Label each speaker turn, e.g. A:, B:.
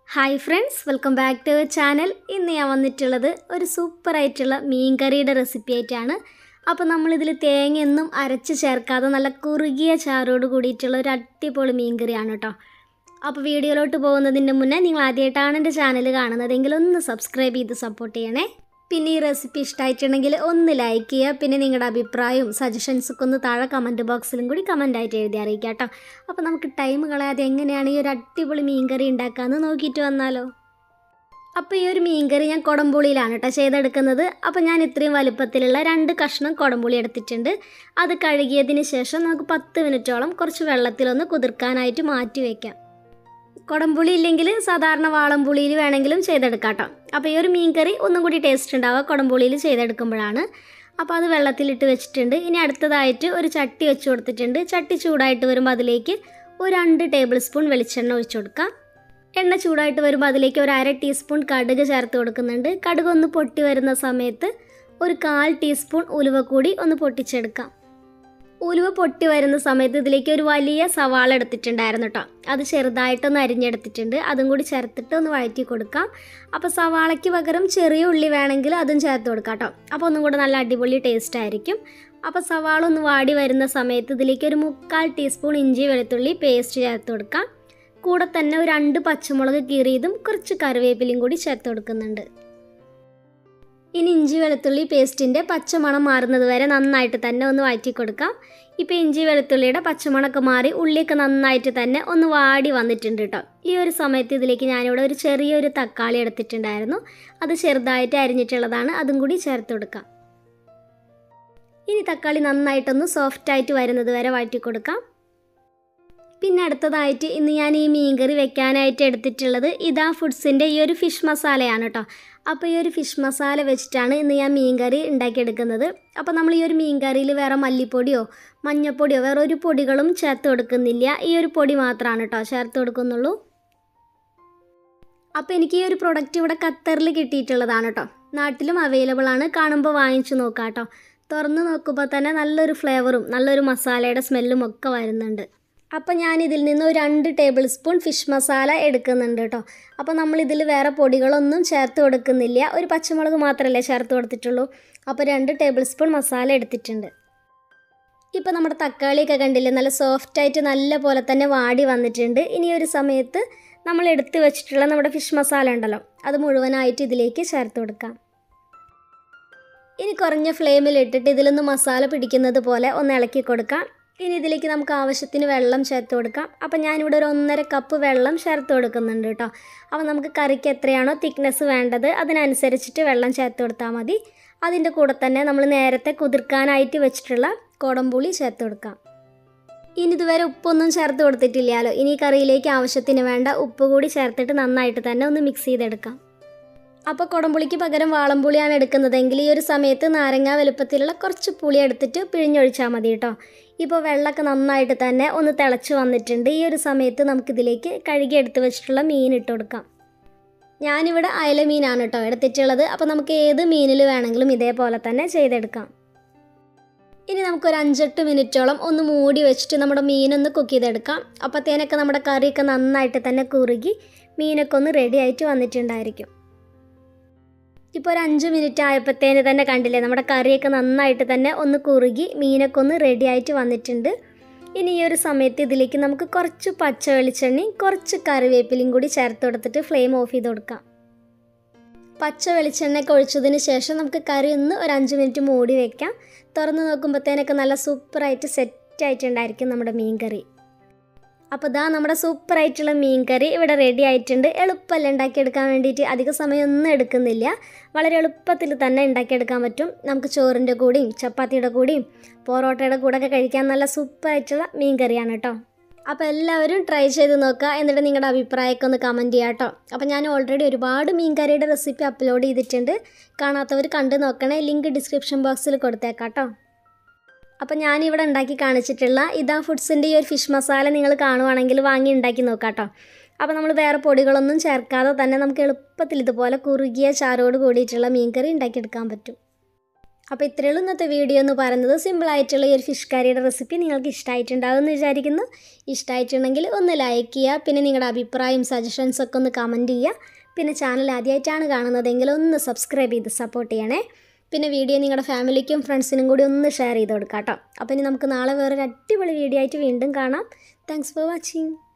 A: hi friends welcome back to channel ഇന്ന് ഞാൻ വന്നിട്ടുള്ളത് ഒരു സൂപ്പർ ആയിട്ടുള്ള മീൻകറിയുടെ റെസിപ്പി ആയിട്ടാണ് അപ്പോൾ നമ്മളിതിൽ തേങ്ങയൊന്നും അരച്ച് ചേർക്കാതെ നല്ല കുറുകിയ ചാറോട് കൂടിയിട്ടുള്ള ഒരു അടിപൊളി മീൻകറിയാണ് കേട്ടോ അപ്പോൾ വീഡിയോയിലോട്ട് പോകുന്നതിൻ്റെ മുന്നേ നിങ്ങൾ ആദ്യമായിട്ടാണ് എൻ്റെ ചാനൽ കാണുന്നതെങ്കിൽ ഒന്ന് സബ്സ്ക്രൈബ് ചെയ്ത് സപ്പോർട്ട് ചെയ്യണേ പിന്നെ ഈ റെസിപ്പി ഇഷ്ടമായിട്ടുണ്ടെങ്കിൽ ഒന്ന് ലൈക്ക് ചെയ്യുക പിന്നെ നിങ്ങളുടെ അഭിപ്രായവും സജഷൻസൊക്കെ ഒന്ന് താഴെ കമൻറ്റ് ബോക്സിലും കൂടി കമൻ്റ് ആയിട്ട് എഴുതി അറിയിക്കാം കേട്ടോ അപ്പോൾ നമുക്ക് ടൈം കളയാതെ എങ്ങനെയാണ് ഈ ഒരു അടിപൊളി മീൻകറി ഉണ്ടാക്കാമെന്ന് നോക്കിയിട്ട് വന്നാലോ അപ്പോൾ ഈ ഒരു മീൻകറി ഞാൻ കുടംപുളിയിലാണ് കേട്ടോ ചെയ്തെടുക്കുന്നത് അപ്പോൾ ഞാൻ ഇത്രയും വലുപ്പത്തിലുള്ള രണ്ട് കഷ്ണം കുടംപുളി എടുത്തിട്ടുണ്ട് അത് കഴുകിയതിന് ശേഷം നമുക്ക് പത്ത് മിനിറ്റോളം കുറച്ച് വെള്ളത്തിലൊന്ന് കുതിർക്കാനായിട്ട് മാറ്റി വയ്ക്കാം കുടംപുളി ഇല്ലെങ്കിൽ സാധാരണ വാളംപുളിയിൽ വേണമെങ്കിലും ചെയ്തെടുക്കാം കേട്ടോ അപ്പോൾ ഈ ഒരു മീൻകറി ഒന്നും കൂടി ടേസ്റ്റ് ഉണ്ടാവുക കുടംപുളിയിൽ ചെയ്തെടുക്കുമ്പോഴാണ് അപ്പോൾ അത് വെള്ളത്തിലിട്ട് വെച്ചിട്ടുണ്ട് ഇനി അടുത്തതായിട്ട് ഒരു ചട്ടി വെച്ച് കൊടുത്തിട്ടുണ്ട് ചട്ടി ചൂടായിട്ട് വരുമ്പോൾ അതിലേക്ക് ഒരു രണ്ട് ടേബിൾ സ്പൂൺ വെളിച്ചെണ്ണ ഒഴിച്ചു കൊടുക്കാം എണ്ണ ചൂടായിട്ട് വരുമ്പോൾ അതിലേക്ക് ഒരു അര ടീസ്പൂൺ കടുക് ചേർത്ത് കൊടുക്കുന്നുണ്ട് കടുക് ഒന്ന് പൊട്ടി വരുന്ന സമയത്ത് ഒരു കാൽ ടീസ്പൂൺ ഉലുവ കൂടി ഒന്ന് പൊട്ടിച്ചെടുക്കാം ഉലുവ പൊട്ടി വരുന്ന സമയത്ത് ഇതിലേക്ക് ഒരു വലിയ സവാള എടുത്തിട്ടുണ്ടായിരുന്നു കേട്ടോ അത് ചെറുതായിട്ടൊന്ന് അരിഞ്ഞെടുത്തിട്ടുണ്ട് അതും കൂടി ചേർത്തിട്ട് ഒന്ന് വഴറ്റി കൊടുക്കാം അപ്പോൾ സവാളയ്ക്ക് പകരം ചെറിയ ഉള്ളി വേണമെങ്കിൽ അതും ചേർത്ത് കൊടുക്കാം കേട്ടോ അപ്പോൾ ഒന്നും കൂടെ നല്ല അടിപൊളി ടേസ്റ്റ് ആയിരിക്കും അപ്പോൾ സവാള ഒന്ന് വാടി വരുന്ന സമയത്ത് ഇതിലേക്ക് ഒരു മുക്കാൽ ടീസ്പൂൺ ഇഞ്ചി വെളുത്തുള്ളി പേസ്റ്റ് ചേർത്ത് കൊടുക്കാം കൂടെ തന്നെ ഒരു രണ്ട് പച്ചമുളക് കീറിയതും കുറച്ച് കറിവേപ്പിലയും കൂടി ചേർത്ത് കൊടുക്കുന്നുണ്ട് ഇനി ഇഞ്ചി വെളുത്തുള്ളി പേസ്റ്റിൻ്റെ പച്ചമണം മാറുന്നത് വരെ നന്നായിട്ട് തന്നെ ഒന്ന് വഴറ്റി കൊടുക്കാം ഇപ്പോൾ ഇഞ്ചി വെളുത്തുള്ളിയുടെ പച്ചമണമൊക്കെ മാറി ഉള്ളിയൊക്കെ നന്നായിട്ട് തന്നെ ഒന്ന് വാടി വന്നിട്ടുണ്ട് കേട്ടോ ഈ ഒരു സമയത്ത് ഇതിലേക്ക് ഞാനിവിടെ ഒരു ചെറിയൊരു തക്കാളി എടുത്തിട്ടുണ്ടായിരുന്നു അത് ചെറുതായിട്ട് അരിഞ്ഞിട്ടുള്ളതാണ് അതും കൂടി ചേർത്ത് കൊടുക്കാം ഇനി തക്കാളി നന്നായിട്ടൊന്ന് സോഫ്റ്റായിട്ട് വരുന്നത് വരെ വഴറ്റി കൊടുക്കാം പിന്നെ അടുത്തതായിട്ട് ഇന്ന് ഞാൻ ഈ മീൻകറി വെക്കാനായിട്ട് എടുത്തിട്ടുള്ളത് ഇതാ ഫുഡ്സിൻ്റെ ഈ ഒരു ഫിഷ് മസാലയാണ് കേട്ടോ അപ്പോൾ ഈ ഒരു ഫിഷ് മസാല വെച്ചിട്ടാണ് ഇന്ന് ഞാൻ മീൻകറി ഉണ്ടാക്കിയെടുക്കുന്നത് അപ്പോൾ നമ്മൾ ഈ ഒരു മീൻകറിയിൽ വേറെ മല്ലിപ്പൊടിയോ മഞ്ഞൾപ്പൊടിയോ വേറെ ഒരു പൊടികളും ചേർത്ത് കൊടുക്കുന്നില്ല ഈ ഒരു പൊടി മാത്രമാണ് കേട്ടോ ചേർത്ത് കൊടുക്കുന്നുള്ളൂ അപ്പോൾ എനിക്ക് ഈ ഒരു പ്രൊഡക്റ്റ് ഇവിടെ ഖത്തറിൽ കിട്ടിയിട്ടുള്ളതാണ് കേട്ടോ നാട്ടിലും അവൈലബിൾ ആണ് കാണുമ്പോൾ വാങ്ങിച്ചു നോക്കാം കേട്ടോ തുറന്ന് നോക്കുമ്പോൾ തന്നെ നല്ലൊരു ഫ്ലേവറും നല്ലൊരു മസാലയുടെ സ്മെല്ലും ഒക്കെ വരുന്നുണ്ട് അപ്പോൾ ഞാൻ ഇതിൽ നിന്ന് ഒരു രണ്ട് ടേബിൾ സ്പൂൺ ഫിഷ് മസാല എടുക്കുന്നുണ്ട് കേട്ടോ അപ്പോൾ നമ്മൾ ഇതിൽ വേറെ പൊടികളൊന്നും ചേർത്ത് കൊടുക്കുന്നില്ല ഒരു പച്ചമുളക് മാത്രമല്ലേ ചേർത്ത് കൊടുത്തിട്ടുള്ളൂ അപ്പോൾ രണ്ട് ടേബിൾ സ്പൂൺ മസാല എടുത്തിട്ടുണ്ട് ഇപ്പോൾ നമ്മുടെ തക്കാളിയൊക്കെ കണ്ടില്ലേ നല്ല സോഫ്റ്റായിട്ട് നല്ല പോലെ തന്നെ വാടി വന്നിട്ടുണ്ട് ഇനി ഒരു സമയത്ത് നമ്മൾ എടുത്ത് വെച്ചിട്ടുള്ള നമ്മുടെ ഫിഷ് മസാല ഉണ്ടല്ലോ അത് മുഴുവനായിട്ട് ഇതിലേക്ക് ചേർത്ത് കൊടുക്കാം ഇനി കുറഞ്ഞ ഫ്ലെയിമിൽ ഇട്ടിട്ട് ഇതിലൊന്ന് മസാല പിടിക്കുന്നത് പോലെ ഒന്ന് ഇളക്കി കൊടുക്കാം ഇനി ഇതിലേക്ക് നമുക്ക് ആവശ്യത്തിന് വെള്ളം ചേർത്ത് കൊടുക്കാം അപ്പോൾ ഞാനിവിടെ ഒരു ഒന്നര കപ്പ് വെള്ളം ചേർത്ത് കൊടുക്കുന്നുണ്ട് കേട്ടോ അപ്പോൾ നമുക്ക് കറിക്ക് എത്രയാണോ തിക്നെസ് വേണ്ടത് അതിനനുസരിച്ചിട്ട് വെള്ളം ചേർത്ത് കൊടുത്താൽ മതി അതിൻ്റെ കൂടെ തന്നെ നമ്മൾ നേരത്തെ കുതിർക്കാനായിട്ട് വെച്ചിട്ടുള്ള കുടംപുളി ചേർത്ത് കൊടുക്കാം ഇനി ഇതുവരെ ഉപ്പൊന്നും ചേർത്ത് കൊടുത്തിട്ടില്ലല്ലോ ഇനി കറിയിലേക്ക് ആവശ്യത്തിന് വേണ്ട ഉപ്പ് കൂടി ചേർത്തിട്ട് നന്നായിട്ട് തന്നെ ഒന്ന് മിക്സ് ചെയ്തെടുക്കാം അപ്പോൾ കുടംപുളിക്ക് പകരം വാളംപുളിയാണ് എടുക്കുന്നതെങ്കിൽ ഈ ഒരു സമയത്ത് നാരങ്ങ വലുപ്പത്തിലുള്ള കുറച്ച് പുളി എടുത്തിട്ട് പിഴിഞ്ഞൊഴിച്ചാൽ മതി കേട്ടോ ഇപ്പോൾ വെള്ളമൊക്കെ നന്നായിട്ട് തന്നെ ഒന്ന് തിളച്ച് വന്നിട്ടുണ്ട് ഈ ഒരു സമയത്ത് നമുക്കിതിലേക്ക് കഴുകി എടുത്ത് വെച്ചിട്ടുള്ള മീൻ ഇട്ട് കൊടുക്കാം ഞാനിവിടെ അയല മീനാണ് കേട്ടോ എടുത്തിട്ടുള്ളത് അപ്പോൾ നമുക്ക് ഏത് മീനിൽ വേണമെങ്കിലും ഇതേപോലെ തന്നെ ചെയ്തെടുക്കാം ഇനി നമുക്കൊരു അഞ്ചെട്ട് മിനിറ്റോളം ഒന്ന് മൂടി വെച്ചിട്ട് നമ്മുടെ മീനൊന്ന് കുക്ക് ചെയ്തെടുക്കാം അപ്പോഴത്തേനൊക്കെ നമ്മുടെ കറിയൊക്കെ നന്നായിട്ട് തന്നെ കുറുകി മീനൊക്കെ ഒന്ന് റെഡി ആയിട്ട് വന്നിട്ടുണ്ടായിരിക്കും ഇപ്പോൾ ഒരു അഞ്ച് മിനിറ്റ് ആയപ്പോഴത്തേന് തന്നെ കണ്ടില്ലേ നമ്മുടെ കറിയൊക്കെ നന്നായിട്ട് തന്നെ ഒന്ന് കുറുകി മീനൊക്കെ ഒന്ന് റെഡി ആയിട്ട് വന്നിട്ടുണ്ട് ഇനി ഈ ഒരു സമയത്ത് ഇതിലേക്ക് നമുക്ക് കുറച്ച് പച്ച വെളിച്ചെണ്ണയും കുറച്ച് കറിവേപ്പിലയും കൂടി ചേർത്ത് കൊടുത്തിട്ട് ഫ്ലെയിം ഓഫ് ചെയ്ത് കൊടുക്കാം പച്ച വെളിച്ചെണ്ണയൊക്കെ ഒഴിച്ചതിന് ശേഷം നമുക്ക് കറി ഒന്ന് ഒരു അഞ്ച് മിനിറ്റ് മൂടി വെക്കാം തുറന്ന് നോക്കുമ്പോഴത്തേനൊക്കെ നല്ല സൂപ്പറായിട്ട് സെറ്റായിട്ടുണ്ടായിരിക്കും നമ്മുടെ മീൻ കറി അപ്പോൾ ഇതാ നമ്മുടെ സൂപ്പറായിട്ടുള്ള മീൻ കറി ഇവിടെ റെഡി ആയിട്ടുണ്ട് എളുപ്പമല്ല ഉണ്ടാക്കിയെടുക്കാൻ വേണ്ടിയിട്ട് അധിക സമയമൊന്നും എടുക്കുന്നില്ല വളരെ എളുപ്പത്തിൽ തന്നെ ഉണ്ടാക്കിയെടുക്കാൻ പറ്റും നമുക്ക് ചോറിൻ്റെ കൂടെയും ചപ്പാത്തിയുടെ കൂടെയും പൊറോട്ടയുടെ കൂടെ ഒക്കെ കഴിക്കാൻ നല്ല സൂപ്പറായിട്ടുള്ള മീൻ കറിയാണ് കേട്ടോ അപ്പോൾ എല്ലാവരും ട്രൈ ചെയ്ത് നോക്കുക എന്നിട്ട് നിങ്ങളുടെ അഭിപ്രായമൊക്കെ ഒന്ന് കമൻറ്റ് ചെയ്യാം കേട്ടോ അപ്പോൾ ഞാൻ ഓൾറെഡി ഒരുപാട് മീൻ കറിയുടെ റെസിപ്പി അപ്ലോഡ് ചെയ്തിട്ടുണ്ട് കാണാത്തവർ കണ്ടു നോക്കണേ ലിങ്ക് ഡിസ്ക്രിപ്ഷൻ ബോക്സിൽ കൊടുത്തേക്കാം കേട്ടോ അപ്പോൾ ഞാനിവിടെ ഉണ്ടാക്കി കാണിച്ചിട്ടുള്ള ഇതാ ഫുഡ്സിൻ്റെ ഈ ഒരു ഫിഷ് മസാല നിങ്ങൾ കാണുവാണെങ്കിൽ വാങ്ങി ഉണ്ടാക്കി നോക്കാം കേട്ടോ അപ്പോൾ നമ്മൾ വേറെ പൊടികളൊന്നും ചേർക്കാതെ തന്നെ നമുക്ക് എളുപ്പത്തിൽ ഇതുപോലെ കുറുകിയ ചാരോട് കൂടിയിട്ടുള്ള മീൻ കറി ഉണ്ടാക്കിയെടുക്കാൻ പറ്റും അപ്പോൾ ഇത്രയേ ഉള്ളൂ ഇന്നത്തെ വീഡിയോ എന്ന് പറയുന്നത് സിമ്പിളായിട്ടുള്ള ഈ ഒരു ഫിഷ് കറിയുടെ റെസിപ്പി നിങ്ങൾക്ക് ഇഷ്ടമായിട്ടുണ്ടാവും എന്ന് വിചാരിക്കുന്നു ഇഷ്ടമായിട്ടുണ്ടെങ്കിൽ ഒന്ന് ലൈക്ക് ചെയ്യുക പിന്നെ നിങ്ങളുടെ അഭിപ്രായം സജഷൻസ് ഒക്കെ ഒന്ന് കമൻറ്റ് ചെയ്യുക പിന്നെ ചാനൽ ആദ്യമായിട്ടാണ് കാണുന്നതെങ്കിൽ ഒന്ന് സബ്സ്ക്രൈബ് ചെയ്ത് സപ്പോർട്ട് ചെയ്യണേ പിന്നെ വീഡിയോ നിങ്ങളുടെ ഫാമിലിക്കും ഫ്രണ്ട്സിനും കൂടി ഒന്ന് ഷെയർ ചെയ്ത് കൊടുക്കാം കേട്ടോ അപ്പോൾ ഇനി നമുക്ക് നാളെ വേറൊരു അടിപൊളി വീഡിയോ ആയിട്ട് വീണ്ടും കാണാം താങ്ക്സ് ഫോർ വാച്ചിങ്